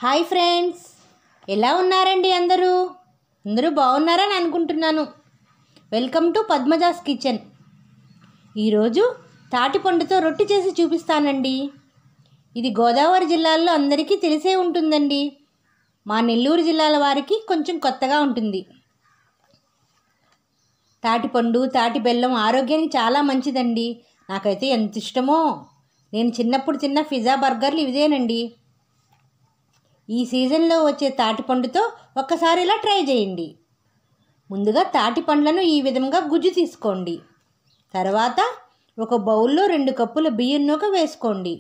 hi friends ఎలా ఉన్నారండి అందరూ అందరూ బాగున్నారని అనుకుంటున్నాను వెల్కమ్ టు పద్మజాస్ కిచెన్ ఈరోజు తాటిపండుతో రొట్టె చేసి చూపిస్తానండి ఇది గోదావరి జిల్లాలో అందరికీ తెలిసే ఉంటుందండి మా నెల్లూరు జిల్లాల వారికి కొంచెం కొత్తగా ఉంటుంది తాటిపండు తాటి బెల్లం ఆరోగ్యానికి చాలా మంచిదండి నాకైతే ఎంత ఇష్టమో నేను చిన్నప్పుడు తిన్న పిజ్జా బర్గర్లు ఇదేనండి ఈ సీజన్లో వచ్చే తాటిపండుతో ఒక్కసారి ఇలా ట్రై చేయండి ముందుగా తాటి పండ్లను ఈ విధంగా గుజ్జు తీసుకోండి తర్వాత ఒక బౌల్లో రెండు కప్పుల బియ్యం నూక వేసుకోండి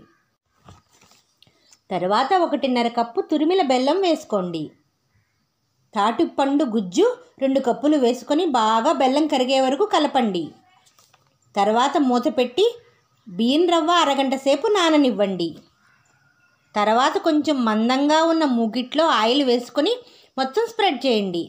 తర్వాత ఒకటిన్నర కప్పు తురిమిల బెల్లం వేసుకోండి తాటి పండు గుజ్జు రెండు కప్పులు వేసుకొని బాగా బెల్లం కరిగే వరకు కలపండి తర్వాత మూత పెట్టి బియ్యం రవ్వ అరగంట సేపు నాననివ్వండి తర్వాత కొంచెం మందంగా ఉన్న మూగిట్లో ఆయిల్ వేసుకొని మొత్తం స్ప్రెడ్ చేయండి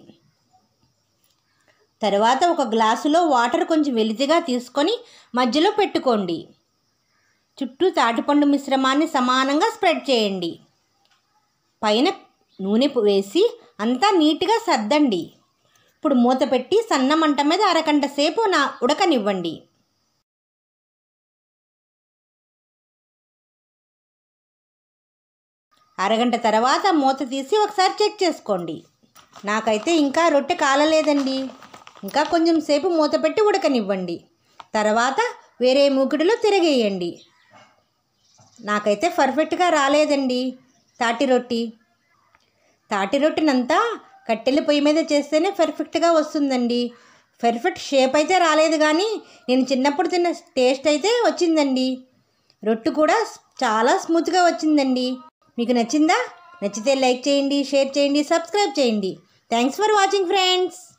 తర్వాత ఒక గ్లాసులో వాటర్ కొంచెం వెలితిగా తీసుకొని మధ్యలో పెట్టుకోండి చుట్టూ తాటిపండు మిశ్రమాన్ని సమానంగా స్ప్రెడ్ చేయండి పైన నూనె వేసి అంతా నీట్గా సర్దండి ఇప్పుడు మూత పెట్టి సన్న మంట మీద అరగంట సేపు నా ఉడకనివ్వండి అరగంట తర్వాత మూత తీసి ఒకసారి చెక్ చేసుకోండి నాకైతే ఇంకా రొట్టె కాలలేదండి ఇంకా కొంచెం సేపు మూత పెట్టి ఉడకనివ్వండి తర్వాత వేరే మూకుడిలో తిరగేయండి నాకైతే పర్ఫెక్ట్గా రాలేదండి తాటి రొట్టి తాటి రొట్టెనంతా కట్టెల పొయ్యి మీద చేస్తేనే పర్ఫెక్ట్గా వస్తుందండి పర్ఫెక్ట్ షేప్ అయితే రాలేదు కానీ నేను చిన్నప్పుడు తిన్న టేస్ట్ అయితే వచ్చిందండి రొట్టు కూడా చాలా స్మూత్గా వచ్చిందండి మీకు నచ్చిందా నచ్చితే లైక్ చేయండి షేర్ చేయండి సబ్స్క్రైబ్ చేయండి థ్యాంక్స్ ఫర్ వాచింగ్ ఫ్రెండ్స్